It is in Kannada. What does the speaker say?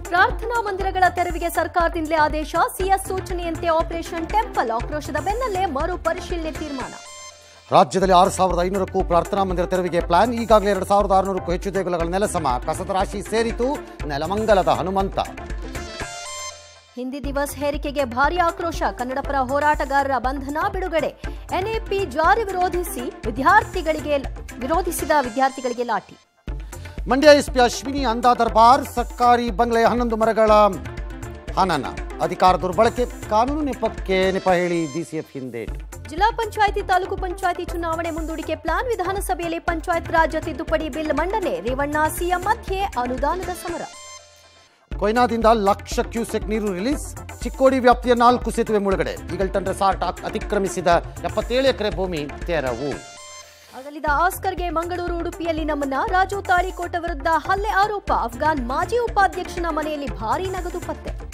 ಪ್ರಾರ್ಥನಾ ಮಂದಿರಗಳ ತೆರವಿಗೆ ಸರ್ಕಾರದಿಂದಲೇ ಆದೇಶ ಸಿಎಸ್ ಸೂಚನೆಯಂತೆ ಆಪರೇಷನ್ ಟೆಂಪಲ್ ಆಕ್ರೋಶದ ಬೆನ್ನಲ್ಲೇ ಮರು ಪರಿಶೀಲನೆ ತೀರ್ಮಾನ ರಾಜ್ಯದಲ್ಲಿ ಆರು ಸಾವಿರದ ಐನೂರಕ್ಕೂ ಪ್ರಾರ್ಥನಾ ಮಂದಿರ ತೆರವಿಗೆ ಪ್ಲಾನ್ ಈಗಾಗಲೇ ಎರಡು ಸಾವಿರದ ಆರುನೂರಕ್ಕೂ ಹೆಚ್ಚು ದೇಗುಲಗಳ ನೆಲಸಮ ಕಸದ ರಾಶಿ ಸೇರಿತು ನೆಲಮಂಗಲದ ಹನುಮಂತ ಹಿಂದಿ ದಿವಸ್ ಹೇರಿಕೆಗೆ ಭಾರಿ ಆಕ್ರೋಶ ಕನ್ನಡಪರ ಹೋರಾಟಗಾರರ ಬಂಧನ ಬಿಡುಗಡೆ ಎನ್ಎಪಿ ಜಾರಿ ವಿರೋಧಿಸಿ ವಿದ್ಯಾರ್ಥಿಗಳಿಗೆ ವಿರೋಧಿಸಿದ ವಿದ್ಯಾರ್ಥಿಗಳಿಗೆ ಲಾಠಿ ಮಂಡ್ಯ ಎಸ್ಪಿ ಅಶ್ವಿನಿ ಅಂದಾ ದರ್ಬಾರ್ ಸರ್ಕಾರಿ ಬಂಗ್ಲೆಯ ಹನ್ನೊಂದು ಮರಗಳ ಹನನ ಅಧಿಕಾರ ದುರ್ಬಳಕೆ ಕಾನೂನು ನೆಪಕ್ಕೆ ನೆಪ ಹೇಳಿ ಡಿಸಿಎಫ್ ಹಿಂದೇಟು ಜಿಲ್ಲಾ ಪಂಚಾಯಿತಿ ತಾಲೂಕು ಪಂಚಾಯಿತಿ ಚುನಾವಣೆ ಮುಂದೂಡಿಕೆ ಪ್ಲಾನ್ ವಿಧಾನಸಭೆಯಲ್ಲಿ ಪಂಚಾಯತ್ ರಾಜ್ ತಿದ್ದುಪಡಿ ಬಿಲ್ ಮಂಡನೆ ರೇವಣ್ಣ ಸಿಎಂ ಮಧ್ಯೆ ಅನುದಾನದ ಸಮರ ಕೊಯ್ನಾದಿಂದ ಲಕ್ಷ ಕ್ಯೂಸೆಕ್ ನೀರು ರಿಲೀಸ್ ಚಿಕ್ಕೋಡಿ ವ್ಯಾಪ್ತಿಯ ನಾಲ್ಕು ಸೇತುವೆ ಮುಳುಗಡೆ ಈಗಲ್ಟನ್ ರೆಸಾರ್ಟ್ ಅಕ್- ಅತಿಕ್ರಮಿಸಿದ ಎಪ್ಪತ್ತೇಳು ಎಕರೆ ಭೂಮಿ ತೆರವು ಅಗಲಿದ ಆಸ್ಕರ್ಗೆ ಮಂಗಳೂರು ಉಡುಪಿಯಲ್ಲಿ ನಮನ ರಾಜು ತಾಳಿಕೋಟ ವಿರುದ್ಧ ಹಲ್ಲೆ ಆರೋಪ ಅಫ್ಘಾನ್ ಮಾಜಿ ಉಪಾಧ್ಯಕ್ಷನ ಮನೆಯಲ್ಲಿ ಭಾರೀ ನಗದು ಪತ್ತೆ